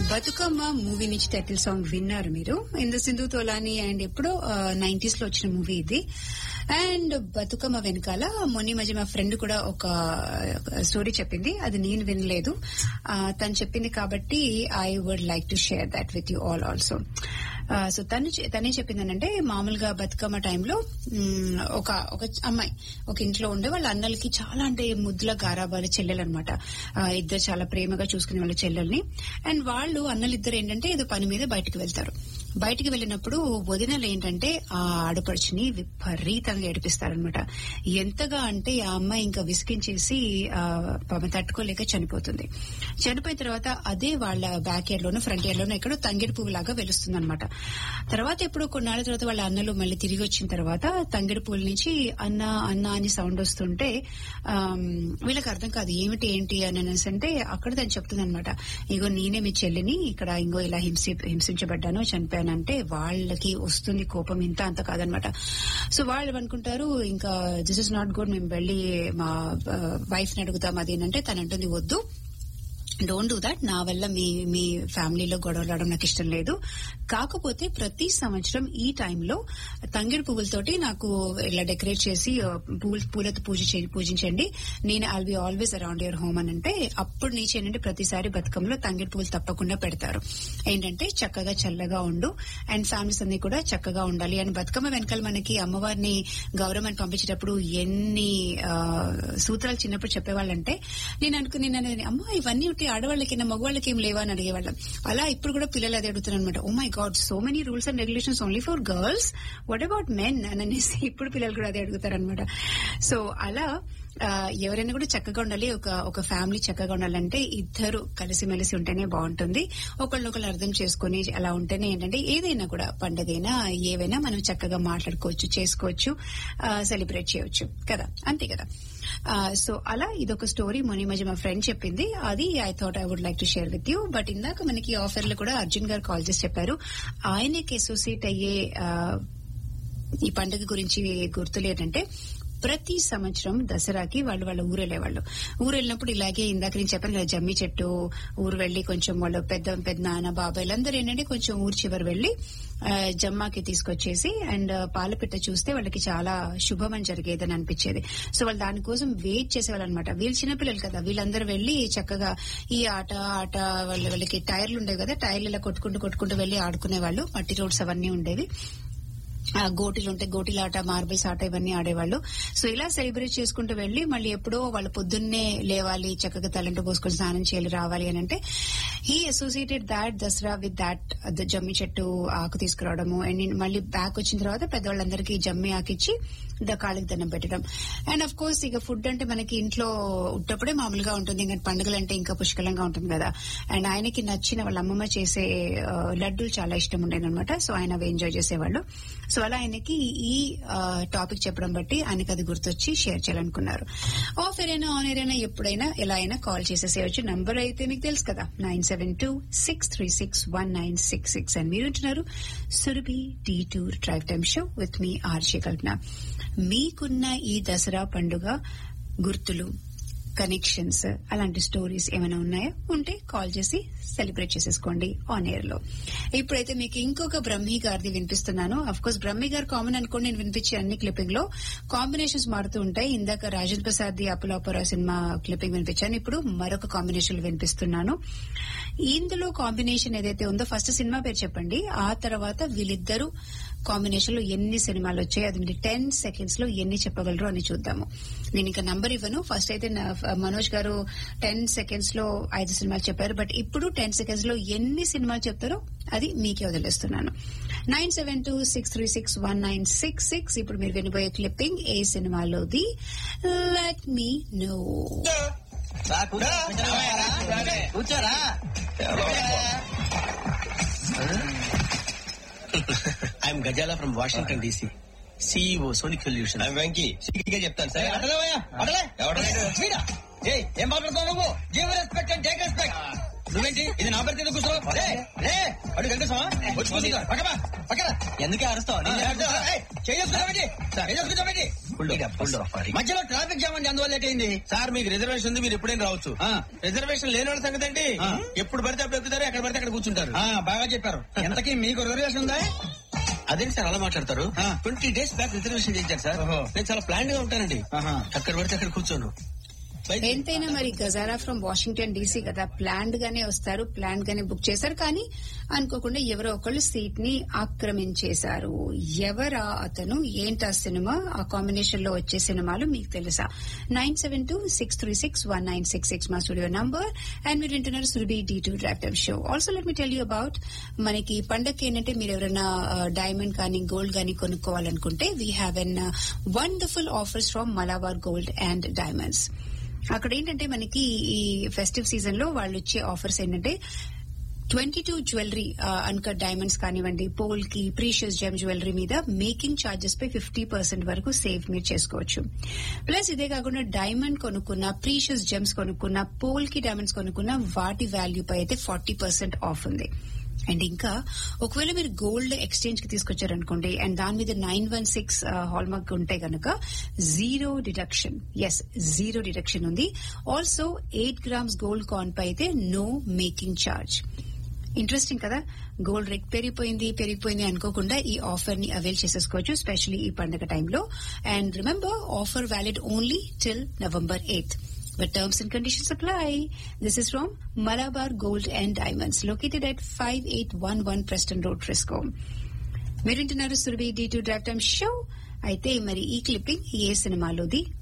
Bathukamma movie నుంచి title song విన్నారు మీరు ఇందు సింధు తోలాని అండ్ ఎప్పుడో నైన్టీస్ లో వచ్చిన మూవీ ఇది అండ్ బతుకమ్మ వెనకాల మొన్న మధ్య మా ఫ్రెండ్ కూడా ఒక స్టోరీ చెప్పింది అది నేను వినలేదు ఆ, తను చెప్పింది కాబట్టి I would like to share that with you all also so తను చె- తనే చెప్పిందనంటే మామూలుగా బతుకమ్మ టైంలో మ్, ఒక ఒక అమ్మాయి ఒక ఇంట్లో ఉండే వాళ్ళ అన్నలకి చాలా అంటే ముద్దుల గారాబాల చెల్లెలు అనమాట ఇద్దరు చాలా ప్రేమగా చూసుకునే వాళ్ళ చెల్లెల్ని అండ్ వాళ్ళు అన్నలిద్దరు ఏంటంటే ఏదో పని మీద బయటకు వెళ్తారు బయటికి వెళ్ళినప్పుడు వదినలు ఏంటంటే ఆ ఆడపడుచుని విపరీతంగా ఏడిపిస్తారనమాట ఎంతగా అంటే ఆ అమ్మాయి ఇంకా విసిగించేసి ఆ, పాపం తట్టుకోలేక చనిపోతుంది చనిపోయిన తర్వాత అదే వాళ్ళ బ్యాక్ ఇయర్ లోనో ఫ్రంట్ ఇయర్ లోనో ఎక్కడో తంగిడి పువ్వు లాగా వెలుస్తుంది అనమాట తర్వాత ఎప్పుడో కొన్నాళ్ళ తర్వాత వాళ్ళ అన్నలు మళ్ళీ తిరిగి వచ్చిన తర్వాత తంగిడి పువ్వుల నుంచి అన్న అన్న అని సౌండ్ వస్తుంటే ఆమ్, వీళ్ళకి అర్థం కాదు ఏమిటి ఏంటి అని అనేసి అంటే అక్కడ తను చెప్తుంది అనమాట ఇగో నేనే మీ చెల్లిని ఇక్కడ ఇంకో ఇలా హింసి హింసించబడ్డాను చనిపోయానంటే వాళ్ళకి వస్తుంది కోపం ఇంత అంత కాదనమాట సో వాళ్ళు అనుకుంటారు ఇంకా దిస్ ఇస్ నాట్ గుడ్ మేము వెళ్ళి మా వైఫ్ ని అడుగుతాం అది అంటే తను అంటుంది వద్దు డోంట్ డూ దట్ నా వల్ల మీ మీ ఫ్యామిలీలో గొడవలు ఆడడం నాకు ఇష్టం లేదు కాకపోతే ప్రతి సంవత్సరం ఈ టైంలో తంగిడి పువ్వులతోటి నాకు ఇలా డెకరేట్ చేసి ఆ, పూల పూలతో పూజ చే- పూజించండి నేను I'll be always around your home అని అంటే అప్పుడు నుంచి ఏంటంటే ప్రతిసారి బతుకంలో తంగిడి పువ్వులు తప్పకుండా పెడతారు ఏంటంటే చక్కగా చల్లగా ఉండు అండ్ ఫ్యామిలీస్ అన్ని కూడా చక్కగా ఉండాలి అండ్ బతుకమ్మ వెనకాల మనకి అమ్మవారిని గౌరవాన్ని పంపించేటప్పుడు ఎన్ని ఆ, సూత్రాలు చిన్నప్పుడు చెప్పేవాళ్ళంటే నేను అనుకుని నేను అమ్మ ఇవన్నీ ఉంటే ఆడవాళ్ళకి మగవాళ్ళకి ఏం లేవా అని అడిగేవాళ్ళం అలా ఇప్పుడు కూడా పిల్లలు అదే అడుగుతున్నారు అనమాట oh my God so many rules and regulations only for girls what about men అని అనేసి ఇప్పుడు పిల్లలు కూడా అదే అడుగుతారనమాట సో అలా ఆ, ఎవరైనా కూడా చక్కగా ఉండాలి ఒక ఒక ఫ్యామిలీ చక్కగా ఉండాలంటే ఇద్దరు కలిసిమెలిసి ఉంటేనే బాగుంటుంది ఒకళ్ళొకళ్ళు అర్థం చేసుకుని అలా ఉంటేనే ఏంటంటే ఏదైనా కూడా పండగైనా ఏవైనా మనం చక్కగా మాట్లాడుకోవచ్చు చేసుకోవచ్చు సెలబ్రేట్ చేయవచ్చు కదా అంతే కదా సో అలా ఇదొక స్టోరీ మొన్న ఈ మధ్య మా ఫ్రెండ్ చెప్పింది అది I thought I would like to share with you but ఇందాక మనకి ఆఫర్ లో కూడా అర్జున్ గారు కాల్ చేసి చెప్పారు ఆయనకి అసోసియేట్ అయ్యే ఆ, ఈ పండుగ గురించి గుర్తులు ఏంటంటే ప్రతి సంవత్సరం దసరాకి వాళ్ళు వాళ్ళ ఊరు వెళ్ళేవాళ్ళు ఊరు వెళ్ళినప్పుడు ఇలాగే ఇందాక నేను చెప్పాను కదా జమ్మి చెట్టు ఊరు వెళ్లి కొంచెం వాళ్ళు పెద్ద పెద్ద నాన్న బాబాయ్ అందరూ ఏంటంటే కొంచెం ఊరు చివరి వెళ్లి ఆ, జమ్మాకి తీసుకొచ్చేసి అండ్ పాలపిట్ట చూస్తే వాళ్ళకి చాలా శుభం అని జరిగేదని అనిపించేది సో వాళ్ళు దానికోసం వెయిట్ చేసేవాళ్ళు అనమాట వీళ్ళు చిన్నపిల్లలు కదా వీళ్ళందరూ వెళ్లి చక్కగా ఈ ఆట ఆట వాళ్ళ వాళ్ళకి టైర్లు ఉండేవి కదా టైర్లు ఇలా కొట్టుకుంటూ కొట్టుకుంటూ వెళ్లి ఆడుకునేవాళ్ళు మట్టి రోడ్స్ అవన్నీ ఉండేవి ఆ గోటీలు ఉంటే గోటీల ఆట మార్బుల్స్ ఆట ఇవన్నీ ఆడేవాళ్ళు సో ఇలా సెలబ్రేట్ చేసుకుంటూ వెళ్లి మళ్ళీ ఎప్పుడో వాళ్ళు పొద్దున్నే లేవాలి చక్కగా తలంటు పోసుకొని స్నానం చేయాలి రావాలి అని అంటే he associated that Dasara with that జమ్మి చెట్టు ఆకు తీసుకురావడము అండ్ మళ్ళీ బ్యాక్ వచ్చిన తర్వాత పెద్దవాళ్ళందరికీ జమ్మి ఆకిచ్చి ద కాళ్ళకి దండం పెట్టడం అండ్ అఫ్ కోర్స్ ఇక ఫుడ్ అంటే మనకి ఇంట్లో ఉట్టప్పుడే మామూలుగా ఉంటుంది ఇంకా పండుగలు అంటే ఇంకా పుష్కలంగా ఉంటుంది కదా అండ్ ఆయనకి నచ్చిన వాళ్ళ అమ్మమ్మ చేసే ఆ, లడ్డూలు చాలా ఇష్టం ఉండేదన్నమాట సో ఆయన అవి ఎంజాయ్ చేసేవాళ్ళు సో అలా ఆయనకి ఈ టాపిక్ చెప్పడం బట్టి ఆయనకి అది గుర్తొచ్చి షేర్ చేయాలనుకున్నారు ఆఫ్ అయినా ఆన్ అయినా ఎప్పుడైనా ఎలా అయినా కాల్ చేసేసేయచ్చు నంబర్ అయితే మీకు తెలుసు కదా nine seven two six three six one nine six six అని మీరు ఉంటున్నారు Surabhi tea tour drive time show with మీ ఆర్షి కల్పన మీకున్న ఈ దసరా పండుగ గుర్తులు కనెక్షన్స్ అలాంటి స్టోరీస్ ఏమైనా ఉన్నాయా ఉంటే కాల్ చేసి సెలబ్రేట్ చేసేసుకోండి ఆన్ ఎయిర్ లో ఇప్పుడైతే మీకు ఇంకొక బ్రహ్మి గారిది వినిపిస్తున్నాను అఫ్ కోర్స్ బ్రహ్మి గారు కామన్ అనుకోండి నేను వినిపించే అన్ని క్లిప్పింగ్ లో కాంబినేషన్స్ మారుతూ ఉంటాయి ఇందాక రాజేంద్ర ప్రసాద్ ది అప్పులాపుర సినిమా క్లిప్పింగ్ వినిపించాను ఇప్పుడు మరొక కాంబినేషన్ వినిపిస్తున్నాను ఇందులో కాంబినేషన్ ఏదైతే ఉందో ఫస్ట్ సినిమా పేరు చెప్పండి ఆ తర్వాత వీళ్ళిద్దరూ కాంబినేషన్ లో ఎన్ని సినిమాలు వచ్చాయి అది మీరు టెన్ సెకండ్స్ లో ఎన్ని చెప్పగలరు అని చూద్దాము నేను ఇంకా నంబర్ ఇవ్వను ఫస్ట్ అయితే నా- మనోజ్ గారు టెన్ సెకండ్స్ లో ఐదు సినిమాలు చెప్పారు బట్ ఇప్పుడు టెన్ సెకండ్స్ లో ఎన్ని సినిమాలు చెప్తారో అది మీకే వదిలేస్తున్నాను nine seven two six three six one nine six six ఇప్పుడు మీరు వినబోయే క్లిప్పింగ్ ఏ సినిమాలోది లెట్ మీ నో రా, కూర్చో. కూర్చోరా I'm Gazala from Washington DC CEO sonic solution I Venky secret చెప్తాను సార్ అడలేవయ్యా అడలే ఎవడలేడు? వీడా ఏయ్ ఏం మాట్లాడుతావు నువ్వు give respect and take respect నువ్వేంటి ఇది నా పరిస్థితి కూర్చో రే రే అడుగు వెంకటేశ్వర వచ్చి కూర్చుంటా పక్కన పక్కన ఎందుకే అరుస్తావు మధ్యలో ట్రాఫిక్ జామ్ అండి అందువల్ల లేట్ అయింది సార్ మీకు రిజర్వేషన్ ఉంది మీరు ఎప్పుడైనా రావచ్చు ఆ. రిజర్వేషన్ లేని వాళ్ళ సంగతి ఏంటి ఆ. ఎప్పుడు పడితే అప్పుడు ఎక్కుతారు ఎక్కడ ఎక్కడ పడితే అక్కడ కూర్చుంటారు ఆ, బాగా చెప్పారు ఎంతకీ మీకు రిజర్వేషన్ ఉందా అదేంటి సార్ అలా మాట్లాడతారు ఆ. ట్వంటీ డేస్ బ్యాక్ రిజర్వేషన్ చేశారు సార్ ఓహో. నేను చాలా ప్లాన్ గా ఉంటానండి ఆహా. అక్కడ పడితే అక్కడ కూర్చోను బయట- ఎంతైనా మరి గజారా ఫ్రమ్ వాషింగ్టన్ డీసీ కదా ప్లాన్డ్ గానే వస్తారు ప్లాన్డ్ గానే బుక్ చేశారు కానీ అనుకోకుండా ఎవరో ఒకళ్ళు సీట్ ని ఆక్రమించేశారు ఎవరా అతను ఏంటా సినిమా ఆ కాంబినేషన్ లో వచ్చే సినిమాలు మీకు తెలుసా nine seven two six three six one nine six six మా స్టూడియో నంబర్ అండ్ మీరు వింటున్నారు Surabhi D two draft show also let me tell you about మనకి పండగకి ఏంటంటే మీరు ఎవరైనా డైమండ్ కానీ గోల్డ్ కానీ కొనుక్కోవాలనుకుంటే we have an wonderful offers from Malabar gold and diamonds అక్కడ ఏంటంటే మనకి ఈ ఫెస్టివ్ సీజన్ లో వాళ్ళు ఇచ్చే ఆఫర్స్ ఏంటంటే twenty two jewellery uncut diamonds కానివ్వండి polki precious gem jewellery మీద మేకింగ్ చార్జెస్ పై ఫిఫ్టీ పర్సెంట్ వరకు సేవ్ మీరు చేసుకోవచ్చు ప్లస్ ఇదే కాకుండా డైమండ్ కొనుక్కున్న ప్రీషియస్ జెమ్స్ కొనుక్కున్న పోల్ కి డైమండ్స్ కొనుక్కున్న వాటి వాల్యూ పై అయితే ఫార్టీ పర్సెంట్ ఆఫ్ ఉంది అండ్ ఇంకా ఒకవేళ మీరు గోల్డ్ ఎక్స్చేంజ్ కి తీసుకొచ్చారనుకోండి అండ్ దాని మీద nine one six hallmark ఉంటే గనక zero deduction yes zero deduction ఉంది also eight grams gold coin పై అయితే నో మేకింగ్ ఛార్జ్ ఇంట్రెస్టింగ్ కదా గోల్డ్ రేట్ పెరిగిపోయింది పెరిగిపోయింది అనుకోకుండా ఈ ఆఫర్ ని అవైల్ చేసేసుకోవచ్చు స్పెషల్లీ ఈ పండుగ టైంలో and remember offer valid only till November eighth But terms and conditions apply. This is from Malabar Gold and Diamonds, located at 5811 Preston Road, Frisco. మీరు వింటున్నారు Surabhi D two draft time show అయితే మరి ఈ clipping ఏ సినిమాలోది